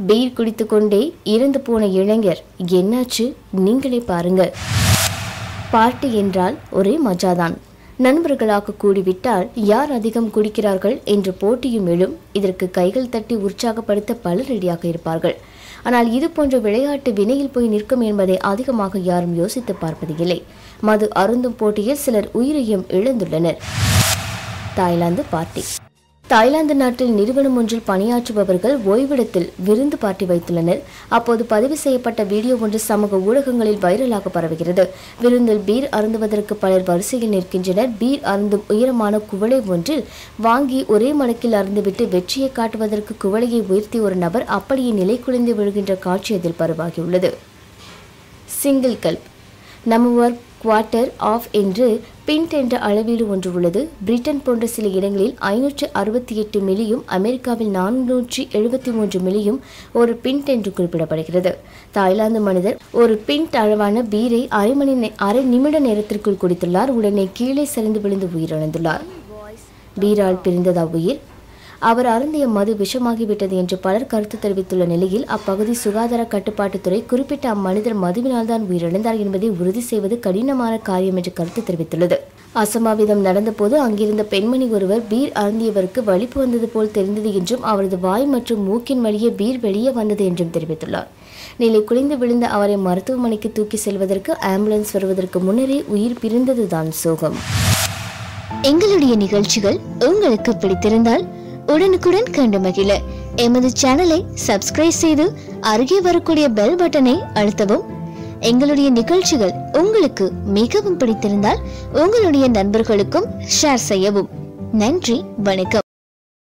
beer குடித்துக்கொண்டே இறந்து போன இளைஞர் என்னாச்சு நீங்களே பாருங்க பார்ட்டி என்றால் ஒரே மஜாதான் நண்பர்களாக கூடிவிட்டால் யார் அதிகம் குடிக்கிறார்கள் என்ற போட்டியும் எழும் இதற்கு கைகள் தட்டி உற்சாகப்படுத்த பலர் ரெடியாக இருப்பார்கள் ஆனால் இது போன்ற விளையாட்டு வினையில் போய் நிற்கும் என்பதை அதிகமாக யாரும் யோசித்து பார்ப்பது இல்லை மது அருந்தும் போட்டியில் சிலர் உயிரையும் இழந்துள்ளனர் தாய்லாந்து பார்ட்டி தாய்லாந்து நாட்டில் நிறுவனம் ஒன்றில் பணியாற்றுபவர்கள் ஓய்விடத்தில் விருந்து பார்ட்டி வைத்துள்ளனர் அப்போது பதிவு செய்யப்பட்ட வீடியோ ஒன்று சமூக ஊடகங்களில் வைரலாக பரவுகிறது விருந்தில் பீர் அருந்துவதற்கு பலர் வரிசையில் நிற்கின்றனர் பீர் அருந்தும் உயரமான குவளை ஒன்றில் வாங்கி ஒரே மடக்கில் அருந்துவிட்டு வெற்றியை காட்டுவதற்கு குவளையை உயர்த்தி ஒரு நபர் அப்படியே நிலை குலைந்து விழுகின்ற காட்சி அதில் பரவாகியுள்ளது சிங்கிள் கல்ப் நம்ம ஒர்க் குவார்ட்டர் ஆஃப் என்று பின்ட் என்ற அளவீடு ஒன்று உள்ளது பிரிட்டன் போன்ற சில இடங்களில் ஐநூற்று அறுபத்தி எட்டு மில்லியும் அமெரிக்காவில் நானூற்றி எழுபத்தி மூன்று மில்லியும் ஒரு பின்ட் என்று குறிப்பிடப்படுகிறது தாய்லாந்து மனிதர் ஒரு பின்ட் அளவான பீரை அரை மணி நே- அரை நிமிட நேரத்திற்குள் குடித்துள்ளார் உடனே கீழே சரிந்து விழுந்து உயிரிழந்துள்ளார் பீரால் பிரிந்ததா உயிர் அவர் அருந்திய மது விஷமாகிவிட்டது என்று பலர் கருத்து தெரிவித்துள்ள நிலையில் அப்பகுதி சுகாதார கட்டுப்பாட்டுத்துறை குறிப்பிட்ட அம்மனிதர் மதுவினால் தான் உயிரிழந்தார் என்பதை உறுதி செய்வது கடினமான காரியம் என்று கருத்து தெரிவித்துள்ளது அசம்பாவிதம் நடந்தபோது அங்கிருந்த பெண்மணி ஒருவர் பீர் அருந்தியவருக்கு வலிப்பு வந்தது போல் தெரிந்தது என்றும் அவரது வாய் மற்றும் மூக்கின் வழியே பீர் வெளியே வந்தது என்றும் தெரிவித்துள்ளார் நிலை குலைந்து விழுந்த அவரை மருத்துவமனைக்கு தூக்கி செல்வதற்கு ஆம்புலன்ஸ் வருவதற்கு முன்னரே உயிர் பிரிந்ததுதான் சோகம் எங்களுடைய நிகழ்ச்சிகள் உங்களுக்கு பிடித்திருந்தால் உடனுக்குடன் கண்டு மகிழ எமது சேனலை சப்ஸ்கிரைப் செய்து அருகே வரக்கூடிய பெல் பட்டனை அழுத்தவும் எங்களுடைய நிகழ்ச்சிகள் உங்களுக்கு மிகவும் பிடித்திருந்தால் உங்களுடைய நண்பர்களுக்கும் ஷேர் செய்யவும் நன்றி வணக்கம்